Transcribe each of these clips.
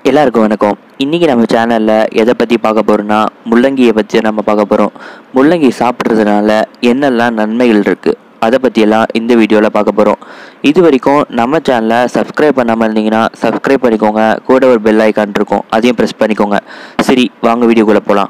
எல்லாருக்கும் வணக்கம் இன்றைக்கி நம்ம சேனலில் எதை பற்றி பார்க்க போகிறோன்னா முள்ளங்கியை பற்றி நம்ம பார்க்க போகிறோம் முள்ளங்கி சாப்பிட்றதுனால என்னெல்லாம் நன்மைகள் இருக்குது அதை பற்றியெல்லாம் இந்த வீடியோவில் பார்க்க போகிறோம் இது வரைக்கும் நம்ம சேனலை சப்ஸ்கிரைப் பண்ணாமல் இருந்தீங்கன்னா சப்ஸ்கிரைப் பண்ணிக்கோங்க கூட ஒரு பெல் ஐக்கான் இருக்கும் அதையும் ப்ரெஸ் பண்ணிக்கோங்க சரி வாங்க வீடியோக்குள்ளே போகலாம்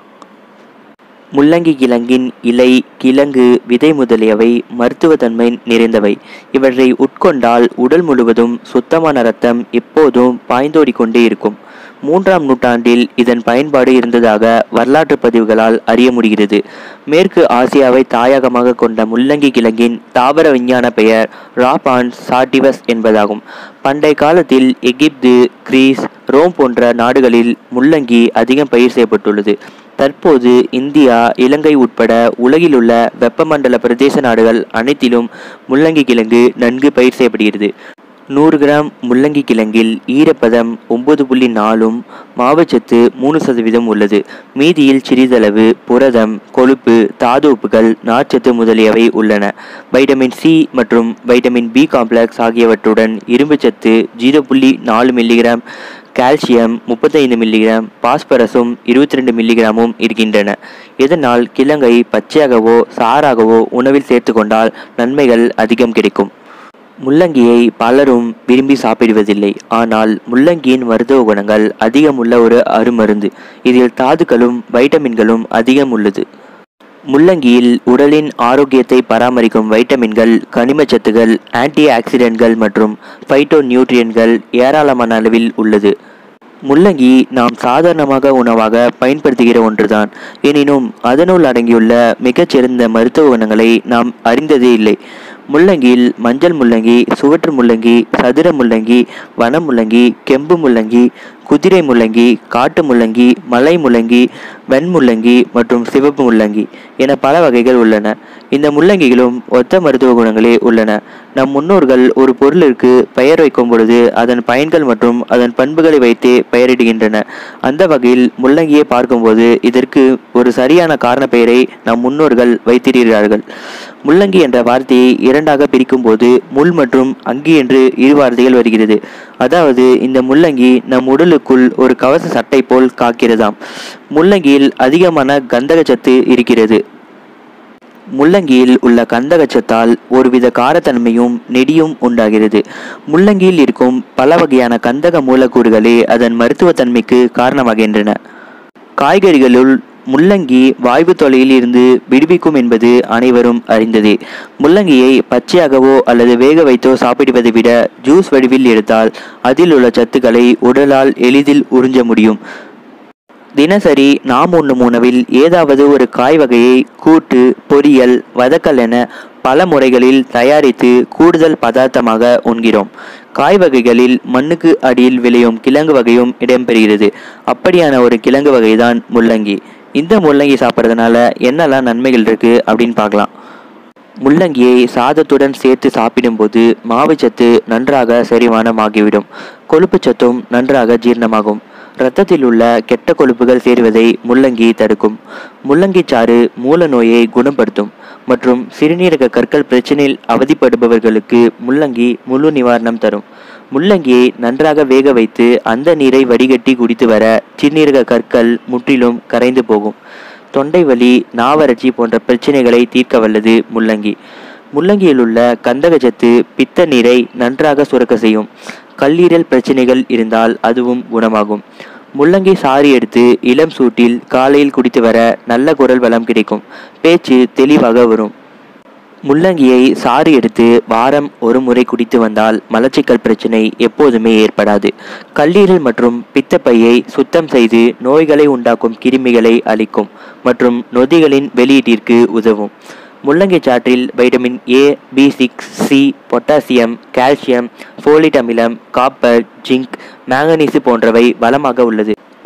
முள்ளங்கி கிழங்கின் இலை கிழங்கு விதை முதலியவை மருத்துவத்தன்மை நிறைந்தவை இவற்றை உட்கொண்டால் உடல் முழுவதும் சுத்தமான ரத்தம் எப்போதும் பாய்ந்தோடிக்கொண்டே இருக்கும் மூன்றாம் நூற்றாண்டில் இதன் பயன்பாடு இருந்ததாக வரலாற்று பதிவுகளால் அறிய முடிகிறது மேற்கு ஆசியாவை தாயகமாக கொண்ட முள்ளங்கி கிழங்கின் தாவர விஞ்ஞான பெயர் ராபான் சாட்டிவஸ் என்பதாகும் பண்டைய காலத்தில் எகிப்து கிரீஸ் ரோம் போன்ற நாடுகளில் முள்ளங்கி அதிகம் பயிர் செய்யப்பட்டுள்ளது தற்போது இந்தியா இலங்கை உட்பட உலகிலுள்ள வெப்பமண்டல பிரதேச நாடுகள் அனைத்திலும் முள்ளங்கி கிழங்கு நன்கு பயிர் செய்யப்படுகிறது நூறு கிராம் முள்ளங்கி கிழங்கில் ஈரப்பதம் ஒன்பது புள்ளி நாலும் மாவுச்சத்து மூணு சதவீதம் உள்ளது மீதியில் சிறிதளவு புரதம் கொழுப்பு தாதுப்புகள் நார்ச்சத்து முதலியவை உள்ளன வைட்டமின் சி மற்றும் வைட்டமின் பி காம்ப்ளெக்ஸ் ஆகியவற்றுடன் இரும்புச்சத்து ஜீரோ புள்ளி நாலு மில்லிகிராம் கால்சியம் முப்பத்தைந்து மில்லிகிராம் பாஸ்பரஸும் இருபத்தி ரெண்டு மில்லிகிராமும் இருக்கின்றன இதனால் கிழங்கை பச்சையாகவோ சாறாகவோ உணவில் சேர்த்துக்கொண்டால் நன்மைகள் அதிகம் கிடைக்கும் முள்ளங்கியை பலரும் விரும்பி சாப்பிடுவதில்லை ஆனால் முள்ளங்கியின் மருத்துவ குணங்கள் அதிகம் உள்ள ஒரு அருமருந்து இதில் தாதுக்களும் வைட்டமின்களும் அதிகம் உள்ளது முள்ளங்கியில் உடலின் ஆரோக்கியத்தை பராமரிக்கும் வைட்டமின்கள் கனிமச்சத்துகள் ஆன்டி ஆக்சிடென்ட்கள் மற்றும் ஃபைட்டோ நியூட்ரியன்கள் ஏராளமான அளவில் உள்ளது முள்ளங்கி நாம் சாதாரணமாக உணவாக பயன்படுத்துகிற ஒன்றுதான் எனினும் அதனுள் அடங்கியுள்ள மிகச்சிறந்த மருத்துவ குணங்களை நாம் அறிந்ததே இல்லை முள்ளங்கியில் மஞ்சள் முள்ளங்கி சுவற்று முள்ளங்கி சதுர முள்ளங்கி வன முள்ளங்கி கெம்பு முள்ளங்கி குதிரை முள்ளங்கி காட்டு முள்ளங்கி மலை முள்ளங்கி வெண்முள்ளங்கி மற்றும் சிவப்பு முள்ளங்கி என பல வகைகள் உள்ளன இந்த முள்ளங்கிகளும் ஒத்த மருத்துவ குணங்களே உள்ளன நம் முன்னோர்கள் ஒரு பொருளிற்கு பெயர் வைக்கும் பொழுது அதன் பயன்கள் மற்றும் அதன் பண்புகளை வைத்தே பெயரிடுகின்றன அந்த வகையில் முள்ளங்கியை பார்க்கும்போது இதற்கு ஒரு சரியான காரண பெயரை நம் முன்னோர்கள் வைத்திருக்கிறார்கள் முள்ளங்கி என்ற வார்த்தையை இரண்டாக பிரிக்கும்போது முள் மற்றும் அங்கி என்று இரு வார்த்தைகள் வருகிறது அதாவது இந்த முள்ளங்கி நம் உடலுக்குள் ஒரு கவச சட்டை போல் காக்கிறதாம் முள்ளங்கியில் அதிகமான கந்தகச்சத்து இருக்கிறது முள்ளங்கியில் உள்ள கந்தகச்சத்தால் ஒருவித காரத்தன்மையும் நெடியும் உண்டாகிறது முள்ளங்கியில் இருக்கும் பல வகையான கந்தக மூலக்கூறுகளே அதன் மருத்துவத்தன்மைக்கு காரணமாகின்றன காய்கறிகளுள் முள்ளங்கி வாய்வு தொலையில் இருந்து விடுவிக்கும் என்பது அனைவரும் அறிந்ததே முள்ளங்கியை பச்சையாகவோ அல்லது வேக வைத்தோ சாப்பிடுவதை விட ஜூஸ் வடிவில் எடுத்தால் அதில் உள்ள சத்துக்களை உடலால் எளிதில் உறிஞ்ச முடியும் தினசரி நாம் உண்ணும் உணவில் ஏதாவது ஒரு காய் வகையை கூட்டு பொரியல் வதக்கல் என பல முறைகளில் தயாரித்து கூடுதல் பதார்த்தமாக உண்கிறோம் காய் வகைகளில் மண்ணுக்கு அடியில் விளையும் கிழங்கு வகையும் இடம்பெறுகிறது அப்படியான ஒரு கிழங்கு வகைதான் முள்ளங்கி இந்த முள்ளங்கி சாப்பிட்றதுனால என்னெல்லாம் நன்மைகள் இருக்கு அப்படின்னு பார்க்கலாம் முள்ளங்கியை சாதத்துடன் சேர்த்து சாப்பிடும்போது மாவுச்சத்து நன்றாக செரிமானமாகிவிடும் கொழுப்புச்சத்தும் நன்றாக ஜீரணமாகும் இரத்தத்தில் உள்ள கெட்ட கொழுப்புகள் சேருவதை முள்ளங்கி தடுக்கும் முள்ளங்கி சாறு மூல நோயை குணப்படுத்தும் மற்றும் சிறுநீரக கற்கள் பிரச்சனையில் அவதிப்படுபவர்களுக்கு முள்ளங்கி முழு நிவாரணம் தரும் முள்ளங்கியை நன்றாக வேக வைத்து அந்த நீரை வடிகட்டி குடித்து வர சிறுநீரக கற்கள் முற்றிலும் கரைந்து போகும் தொண்டை வலி நாவறட்சி போன்ற பிரச்சனைகளை தீர்க்க வல்லது முள்ளங்கி முள்ளங்கியில் உள்ள கந்தகச்சத்து பித்த நீரை நன்றாக சுரக்க செய்யும் கல்லீரல் பிரச்சனைகள் இருந்தால் அதுவும் குணமாகும் முள்ளங்கி சாறு எடுத்து இளம் சூட்டில் காலையில் குடித்து வர நல்ல குரல் வளம் கிடைக்கும் பேச்சு தெளிவாக வரும் முள்ளங்கியை சாறு எடுத்து வாரம் ஒரு முறை குடித்து வந்தால் மலச்சிக்கல் பிரச்சனை எப்போதுமே ஏற்படாது கல்லீரல் மற்றும் பித்தப்பையை சுத்தம் செய்து நோய்களை உண்டாக்கும் கிருமிகளை அழிக்கும் மற்றும் நொதிகளின் வெளியீட்டிற்கு உதவும் முள்ளங்கி சாற்றில் vitamin A B six C potassium calcium folic அமிலம் காப்பர் ஜிங்க் மேங்கனீசு போன்றவை வளமாக உள்ளது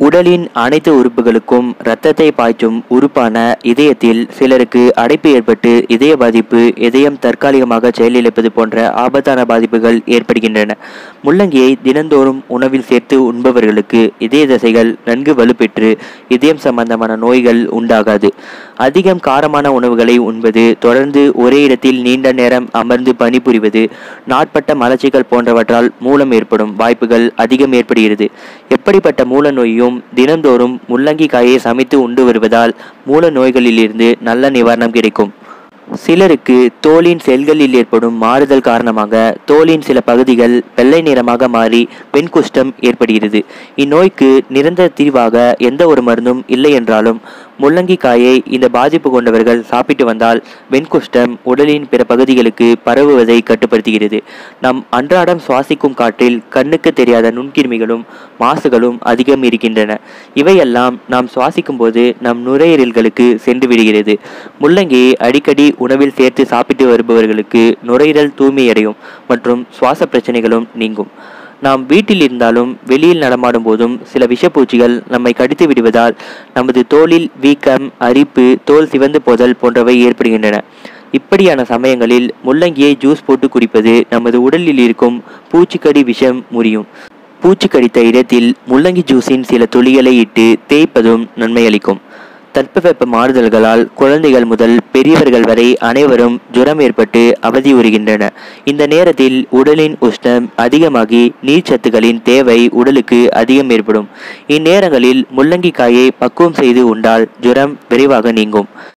உடலின் அனைத்து உறுப்புகளுக்கும் இரத்தத்தை பாய்ச்சும் உறுப்பான இதயத்தில் சிலருக்கு அடைப்பு ஏற்பட்டு இதய பாதிப்பு இதயம் தற்காலிகமாக செயலிழப்பது போன்ற ஆபத்தான பாதிப்புகள் ஏற்படுகின்றன முள்ளங்கியை தினந்தோறும் உணவில் சேர்த்து உண்பவர்களுக்கு இதய தசைகள் நன்கு வலுப்பெற்று இதயம் சம்பந்தமான நோய்கள் உண்டாகாது அதிகம் காரமான உணவுகளை உண்பது தொடர்ந்து ஒரே இடத்தில் நீண்ட நேரம் அமர்ந்து பணிபுரிவது நாட்பட்ட மலச்சிக்கல் போன்றவற்றால் மூலம் ஏற்படும் வாய்ப்புகள் அதிகம் ஏற்படுகிறது எப்படிப்பட்ட மூல நோயும் தினந்தோறும் முள்ளங்கி காயை சமைத்து உண்டு வருவதால் மூல நோய்களிலிருந்து நல்ல நிவாரணம் கிடைக்கும் சிலருக்கு தோலின் செல்களில் ஏற்படும் மாறுதல் காரணமாக தோலின் சில பகுதிகள் வெள்ளை நிறமாக மாறி வெண்குஷ்டம் ஏற்படுகிறது இந்நோய்க்கு நிரந்தர தீர்வாக எந்த ஒரு மருந்தும் இல்லை என்றாலும் முள்ளங்கி காயை இந்த பாதிப்பு கொண்டவர்கள் சாப்பிட்டு வந்தால் வெண்குஷ்டம் உடலின் பிற பகுதிகளுக்கு பரவுவதை கட்டுப்படுத்துகிறது நம் அன்றாடம் சுவாசிக்கும் காற்றில் கண்ணுக்கு தெரியாத நுண்கிருமிகளும் மாசுகளும் அதிகம் இருக்கின்றன இவையெல்லாம் நாம் சுவாசிக்கும் போது நம் நுரையீரல்களுக்கு சென்று விடுகிறது முள்ளங்கியை அடிக்கடி உணவில் சேர்த்து சாப்பிட்டு வருபவர்களுக்கு நுரையீரல் தூய்மையடையும் மற்றும் சுவாச பிரச்சனைகளும் நீங்கும் நாம் வீட்டில் இருந்தாலும் வெளியில் நடமாடும் போதும் சில விஷப்பூச்சிகள் நம்மை கடித்து விடுவதால் நமது தோலில் வீக்கம் அரிப்பு தோல் சிவந்து போதல் போன்றவை ஏற்படுகின்றன இப்படியான சமயங்களில் முள்ளங்கியை ஜூஸ் போட்டு குடிப்பது நமது உடலில் இருக்கும் பூச்சிக்கடி விஷம் முறியும் பூச்சி கடித்த இடத்தில் முள்ளங்கி ஜூஸின் சில துளிகளை இட்டு தேய்ப்பதும் நன்மை அளிக்கும் தட்பவெப்ப மாறுதல்களால் குழந்தைகள் முதல் பெரியவர்கள் வரை அனைவரும் ஜுரம் ஏற்பட்டு அவதியுறுகின்றன இந்த நேரத்தில் உடலின் உஷ்ணம் அதிகமாகி நீர்ச்சத்துகளின் தேவை உடலுக்கு அதிகம் ஏற்படும் இந்நேரங்களில் முள்ளங்கி காயை பக்குவம் செய்து உண்டால் ஜுரம் விரைவாக நீங்கும்